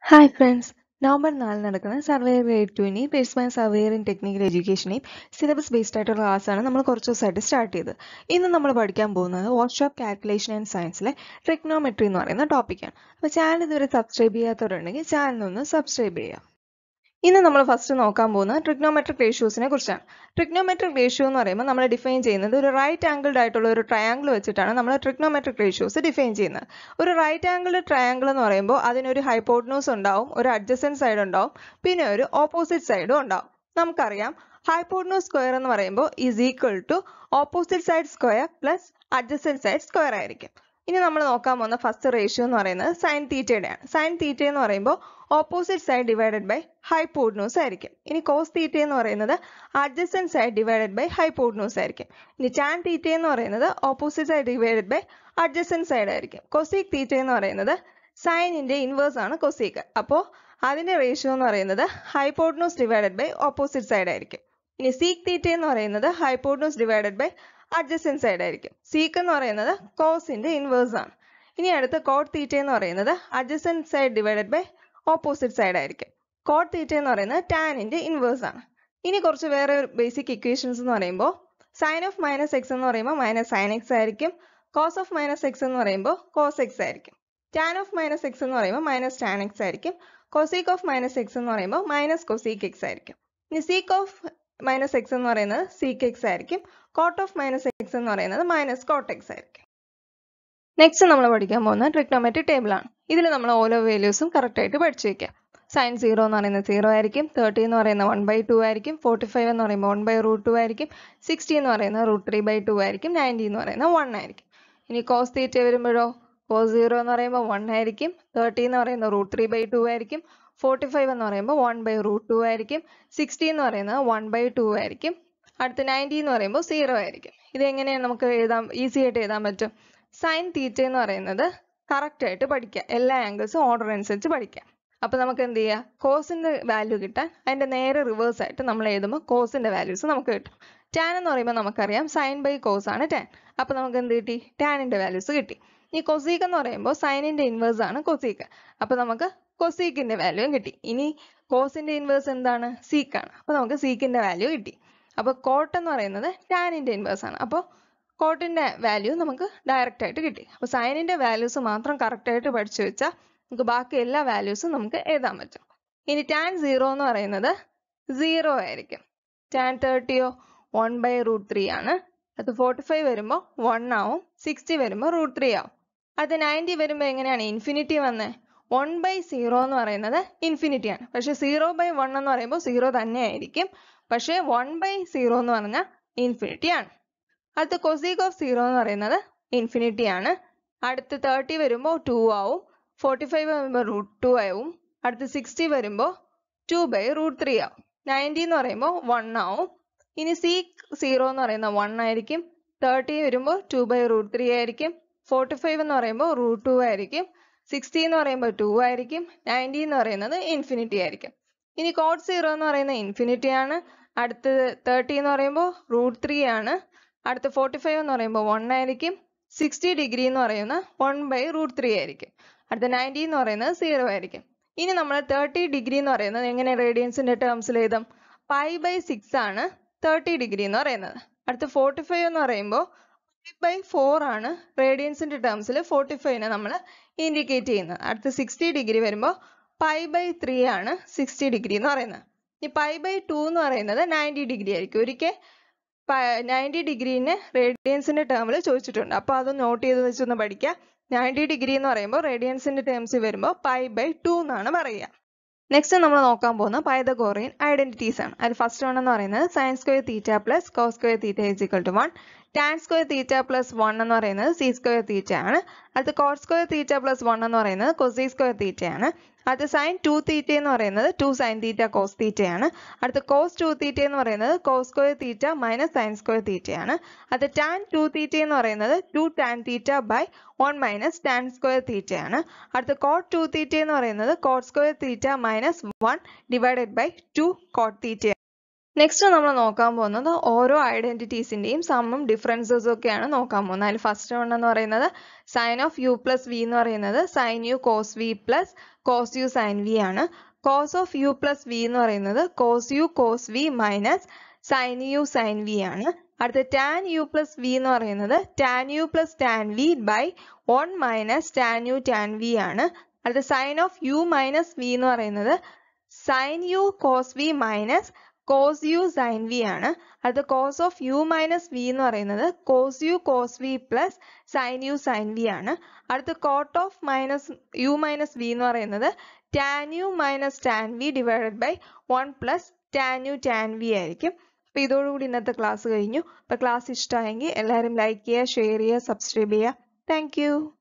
hi friends November നാലിന് നടക്കുന്ന surveyor grade ടുവിനെയും പേഴ്സ്മാൻ സർവേയർ ഇൻ ടെക്നിക്കൽ എഡ്യൂക്കേഷനെയും സിലബസ് ബേസ്ഡ് ആയിട്ടുള്ള ക്ലാസ്സാണ് നമ്മൾ കുറച്ച് ദിവസമായിട്ട് സ്റ്റാർട്ട് ചെയ്തത് ഇന്ന് നമ്മൾ പഠിക്കാൻ പോകുന്നത് വാട്സ്ആപ്പ് കാൽക്കുലേഷൻ ആൻഡ് സയൻസിലെ ട്രിഗ്നോമെട്രി എന്ന് പറയുന്ന ടോപ്പിക്കാണ് അപ്പോൾ ചാനൽ ഇതുവരെ സബ്സ്ക്രൈബ് ചെയ്യാത്തവരുണ്ടെങ്കിൽ ചാനൽ സബ്സ്ക്രൈബ് ചെയ്യുക ഇന്ന് നമ്മൾ ഫസ്റ്റ് നോക്കാൻ പോകുന്നത് ട്രിഗ്നോമെട്രിക് റേഷ്യോസിനെ കുറിച്ചാണ് ട്രിഗ്നോമെട്രിക് റേഷ്യോ എന്ന് പറയുമ്പോൾ നമ്മൾ ഡിഫൈൻ ചെയ്യുന്നത് ഒരു റൈറ്റ് ആംഗിൾഡ് ആയിട്ടുള്ള ഒരു ട്രയാങ്കിൾ വെച്ചിട്ടാണ് നമ്മൾ ട്രിഗ്നോമെട്രിക് റേഷ്യോസ് ഡിഫൈൻ ചെയ്യുന്നത് ഒരു റൈറ്റ് ആംഗിൾഡ് ട്രയാങ്കിൾ എന്ന് പറയുമ്പോൾ അതിനൊരു ഹൈപ്പോട്ടനൂസ് ഉണ്ടാവും ഒരു അഡ്ജസൻറ്റ് സൈഡ് ഉണ്ടാവും പിന്നെ ഒരു ഓപ്പോസിറ്റ് സൈഡും ഉണ്ടാവും നമുക്കറിയാം ഹൈപ്പോട്ടനൂസ് സ്ക്വയർ എന്ന് പറയുമ്പോൾ is equal to opposite side square plus adjacent side square ആയിരിക്കും ഇനി നമ്മൾ നോക്കാൻ പോകുന്ന ഫസ്റ്റ് റേഷ്യോ എന്ന് പറയുന്നത് സൈൻ തീറ്റയുടെയാണ് സൈൻ തീറ്റ എന്ന് പറയുമ്പോൾ opposite side divided by hypotenuse ആയിരിക്കും ഇനി കോസ് തീറ്റ എന്ന് പറയുന്നത് adjacent side divided by hypotenuse ആയിരിക്കും ഇനി ടാൻ തീറ്റ എന്ന് പറയുന്നത് opposite side divided by adjacent side ആയിരിക്കും കൊസീക് തീറ്റ എന്ന് പറയുന്നത് സൈനിന്റെ ഇൻവേഴ്സ് ആണ് കൊസീക്ക് അപ്പോൾ അതിന്റെ റേഷ്യോ എന്ന് പറയുന്നത് hypotenuse divided by opposite side ആയിരിക്കും ഇനി സീക്ക് തീറ്റ എന്ന് പറയുന്നത് hypotenuse divided by adjacent side ആയിരിക്കും സീക്ക് എന്ന് പറയുന്നത് കോസിന്റെ ഇൻവേഴ്സ് ആണ് ഇനി അടുത്ത കോട്ട് തീറ്റ എന്ന് പറയുന്നത് adjacent side divided by opposite side ആയിരിക്കും കോട്ട് തീറ്റ എന്ന് പറയുന്നത് ടാനിന്റെ ഇൻവേഴ്സ് ആണ് ഇനി കുറച്ച് വേറെ ബേസിക് ഇക്വേഷൻസ് എന്ന് പറയുമ്പോൾ സൈൻ ഓഫ് മൈനസ് എക്സ് എന്ന് പറയുമ്പോൾ മൈനസ് സൈൻ എക്സ് ആയിരിക്കും കോസ് ഓഫ് മൈനസ് എക്സ് എന്ന് പറയുമ്പോൾ കോസ് എക്സ് ആയിരിക്കും ടാൻ ഓഫ് മൈനസ് എക്സ് എന്ന് പറയുമ്പോൾ മൈനസ് ടാൻ എക്സ് ആയിരിക്കും കൊസീക് ഓഫ് മൈനസ് എക്സ് എന്ന് പറയുമ്പോൾ മൈനസ് കൊസീക് എക്സ് ആയിരിക്കും ഇനി സീക്ക് ഓഫ് മൈനസ് എക്സ് എന്ന് പറയുന്നത് സീക്ക് എക്സ് ആയിരിക്കും കോട്ട് ഓഫ് മൈനസ് എക്സ് എന്ന് പറയുന്നത് മൈനസ് കോട്ട് എക്സ് ആയിരിക്കും നെക്സ്റ്റ് നമ്മൾ പഠിക്കാൻ പോകുന്നത് ട്രിഗ്നോമെട്രിക് ടേബിൾ ആണ് ഇതിൽ നമ്മൾ ഓരോ വാല്യൂസും കറക്റ്റ് ആയിട്ട് പഠിച്ചു വെക്കാം സൈൻ സീറോ എന്ന് പറയുന്നത് സീറോ ആയിരിക്കും തേർട്ടി എന്ന് പറയുന്നത് വൺ ബൈ ടു ആയിരിക്കും ഫോർട്ടി ഫൈവ് എന്ന് പറയുമ്പോൾ വൺ ബൈ റൂട്ട് ടു ആയിരിക്കും സിക്സ്റ്റി എന്ന് പറയുന്നത് റൂട്ട് ത്രീ ബൈ ടു ആയിരിക്കും നയൻറ്റി എന്ന് പറയുന്നത് വൺ ആയിരിക്കും ഇനി കോസ് തീറ്റ വരുമ്പോഴോ കോസ് സീറോ എന്ന് പറയുമ്പോൾ വൺ ആയിരിക്കും തേർട്ടി എന്ന് പറയുന്നത് റൂട്ട് ത്രീ ബൈ ടു ആയിരിക്കും ഫോർട്ടി ഫൈവ് എന്ന് പറയുമ്പോൾ വൺ ബൈ റൂട്ട് ടു ആയിരിക്കും സിക്സ്റ്റി എന്ന് പറയുന്നത് വൺ ബൈ ടു ആയിരിക്കും അടുത്ത നയൻറ്റി എന്ന് പറയുമ്പോൾ സീറോ ആയിരിക്കും ഇത് എങ്ങനെയാണ് നമുക്ക് എഴുതാൻ ഈസി ആയിട്ട് എഴുതാൻ പറ്റും സൈൻ തീറ്റ എന്ന് പറയുന്നത് കറക്റ്റ് ആയിട്ട് പഠിക്കുക എല്ലാ ആംഗിൾസും ഓർഡർ അനുസരിച്ച് പഠിക്കാം അപ്പോൾ നമുക്ക് എന്ത് ചെയ്യുക കോസിന്റെ വാല്യൂ കിട്ടാൻ അതിന്റെ നേരെ റിവേഴ്സ് ആയിട്ട് നമ്മൾ എഴുതുമ്പോൾ കോസിന്റെ വാല്യൂസ് നമുക്ക് കിട്ടും ടാൻ എന്ന് പറയുമ്പോൾ നമുക്കറിയാം സൈൻ ബൈ കോസ് ആണ് ടാൻ അപ്പോൾ നമുക്ക് എന്ത് കിട്ടി ടാനിന്റെ വാല്യൂസ് കിട്ടി ഈ കൊസീക്ക് എന്ന് പറയുമ്പോൾ സൈനിന്റെ ഇൻവേഴ്സ് ആണ് കൊസീക്ക് അപ്പോൾ നമുക്ക് കൊസീക്കിന്റെ വാല്യൂയും കിട്ടി ഇനി കോസിന്റെ ഇൻവേഴ്സ് എന്താണ് സീക്കാണ് അപ്പോൾ നമുക്ക് സീക്കിന്റെ വാല്യൂ കിട്ടി അപ്പോൾ കോട്ട് എന്ന് പറയുന്നത് ടാനിന്റെ ഇൻവേഴ്സ് ആണ് അപ്പോൾ കോട്ടിന്റെ വാല്യൂ നമുക്ക് ഡയറക്റ്റ് ആയിട്ട് കിട്ടി അപ്പോൾ സൈനിന്റെ വാല്യൂസ് മാത്രം കറക്റ്റ് ആയിട്ട് പഠിച്ചു വെച്ചാൽ നമുക്ക് ബാക്കി എല്ലാ വാല്യൂസും നമുക്ക് എഴുതാൻ പറ്റും ഇനി ടാൻ സീറോ എന്ന് പറയുന്നത് സീറോ ആയിരിക്കും ടാൻ തേർട്ടിയോ വൺ ബൈ റൂട്ട് ത്രീ ആണ് അത് ഫോർട്ടി ഫൈവ് വരുമ്പോൾ വൺ ആവും സിക്സ്റ്റി വരുമ്പോൾ റൂട്ട് ത്രീ ആവും അത് നയൻറ്റി വരുമ്പോൾ എങ്ങനെയാണ് ഇൻഫിനിറ്റി വന്നേ വൺ ബൈ സീറോ എന്ന് പറയുന്നത് ഇൻഫിനിറ്റി ആണ് പക്ഷെ സീറോ ബൈ വൺ എന്ന് പറയുമ്പോൾ സീറോ തന്നെ ആയിരിക്കും പക്ഷേ വൺ ബൈ സീറോ എന്ന് പറഞ്ഞാൽ ഇൻഫിനിറ്റി ആണ് അടുത്ത കൊസീക് ഓഫ് സീറോ എന്ന് പറയുന്നത് ഇൻഫിനിറ്റി ആണ് അടുത്ത് തേർട്ടി വരുമ്പോൾ ടു ആവും ഫോർട്ടി ഫൈവ് വരുമ്പോൾ റൂട്ട് ടു ആവും അടുത്ത് സിക്സ്റ്റി വരുമ്പോൾ ടു ബൈ റൂട്ട് ത്രീ ആവും നയൻറ്റി എന്ന് പറയുമ്പോൾ വൺ ആവും ഇനി സീക്ക് സീറോ എന്ന് പറയുന്നത് വൺ ആയിരിക്കും തേർട്ടി വരുമ്പോൾ ടു ബൈ റൂട്ട് ത്രീ ആയിരിക്കും ഫോർട്ടി ഫൈവ് എന്ന് പറയുമ്പോൾ റൂട്ട് ടു ആയിരിക്കും സിക്സ്റ്റി എന്ന് പറയുമ്പോൾ ടു ആയിരിക്കും നയൻറ്റി എന്ന് പറയുന്നത് ഇൻഫിനിറ്റി ആയിരിക്കും ഇനി കോഡ് സീറോ എന്ന് പറയുന്നത് ഇൻഫിനിറ്റി ആണ് അടുത്ത് തേർട്ടി എന്ന് പറയുമ്പോൾ റൂട്ട് ത്രീ ആണ് അടുത്ത ഫോർട്ടി ഫൈവ് എന്ന് പറയുമ്പോൾ വൺ ആയിരിക്കും സിക്സ്റ്റി ഡിഗ്രി എന്ന് പറയുന്നത് വൺ ബൈ റൂട്ട് ത്രീ ആയിരിക്കും അടുത്ത നയൻറ്റി എന്ന് പറയുന്നത് സീറോ ആയിരിക്കും ഇനി നമ്മൾ തേർട്ടി ഡിഗ്രി എന്ന് പറയുന്നത് എങ്ങനെ റേഡിയൻസിന്റെ ടേംസിൽ എഴുതും പൈ ബൈ സിക്സ് ആണ് തേർട്ടി ഡിഗ്രി എന്ന് പറയുന്നത് അടുത്ത ഫോർട്ടി ഫൈവ് എന്ന് പറയുമ്പോൾ ഫൈവ് ബൈ ഫോർ ആണ് റേഡിയൻസിന്റെ ടേംസിൽ ഫോർട്ടി ഫൈവിനെ നമ്മൾ ഇൻഡിക്കേറ്റ് ചെയ്യുന്നത് അടുത്ത സിക്സ്റ്റി ഡിഗ്രി വരുമ്പോൾ പൈ ബൈ ത്രീ ആണ് സിക്സ്റ്റി ഡിഗ്രി എന്ന് പറയുന്നത് ഈ പൈ ബൈ ടു എന്ന് പറയുന്നത് നയൻറ്റി ഡിഗ്രി ആയിരിക്കും ഒരിക്കൽ നയൻറ്റി ഡിഗ്രീനെ റേഡിയൻസിന്റെ ടേമിൽ ചോദിച്ചിട്ടുണ്ട് അപ്പോൾ അത് നോട്ട് ചെയ്ത് വെച്ചൊന്ന് പഠിക്കുക നയൻറ്റി ഡിഗ്രി എന്ന് പറയുമ്പോൾ റേഡിയൻസിന്റെ ടേംസ് വരുമ്പോൾ പൈ ബൈ ടു എന്നാണ് പറയുക നെക്സ്റ്റ് നമ്മൾ നോക്കാൻ പോകുന്ന പൈതഗോറിയൻ ഐഡന്റിറ്റീസ് ആണ് അതിൽ ഫസ്റ്റ് വൺ എന്ന് പറയുന്നത് sine square theta plus cos square theta is equal to one tan square theta plus one എന്ന് പറയുന്നത് സി സ്ക്വയർ തീറ്റ ആണ് അടുത്ത cot square theta plus one എന്ന് പറയുന്നത് കൊസി സ്ക്വയർ തീറ്റ ആണ് അടുത്ത സൈൻ ടു തീറ്റ എന്ന് പറയുന്നത് ടു സൈൻ തീറ്റ കോസ് തീറ്റയാണ് അടുത്ത കോസ് ടു തീറ്റ എന്ന് പറയുന്നത് cos square theta minus sine square തീറ്റയാണ് അടുത്ത ടാൻ ടു തീറ്റ എന്ന് പറയുന്നത് two tan theta by one minus tan square തീറ്റയാണ് അടുത്ത കോട്ട് ടു തീറ്റ എന്ന് പറയുന്നത് cot square theta minus one divided by two cot theta next നമ്മൾ നോക്കാൻ പോകുന്നത് ഓരോ ഐഡന്റിറ്റീസിന്റെയും സമ്മും ഡിഫറൻസസും ഒക്കെയാണ് നോക്കാൻ പോകുന്നത് അതിൽ ഫസ്റ്റ് വൺ എന്ന് പറയുന്നത് sine of u plus v എന്ന് പറയുന്നത് sine u cos v plus cos u sine v ആണ് cos of u plus v എന്ന് പറയുന്നത് cos u cos v minus sine u sine v ആണ് അടുത്ത ടാൻ യു പ്ലസ് വി എന്ന് പറയുന്നത് tan u plus tan v by one minus tan u tan v ആണ് അടുത്ത sine of u minus v എന്ന് പറയുന്നത് sine u cos v minus cos u sine v ആണ് അടുത്ത cos of u minus v എന്ന് പറയുന്നത് cos u cos v plus sine u sine v ആണ് അടുത്ത cot of minus u minus v എന്ന് പറയുന്നത് tan u minus tan v divided by one plus tan u tan v ആയിരിക്കും അപ്പോൾ ഇതോടുകൂടി ഇന്നത്തെ ക്ലാസ് കഴിഞ്ഞു അപ്പോൾ ക്ലാസ് ഇഷ്ടമായെങ്കിൽ എല്ലാവരും ലൈക്ക് ചെയ്യുക ഷെയർ ചെയ്യുക സബ്സ്ക്രൈബ് ചെയ്യുക താങ്ക്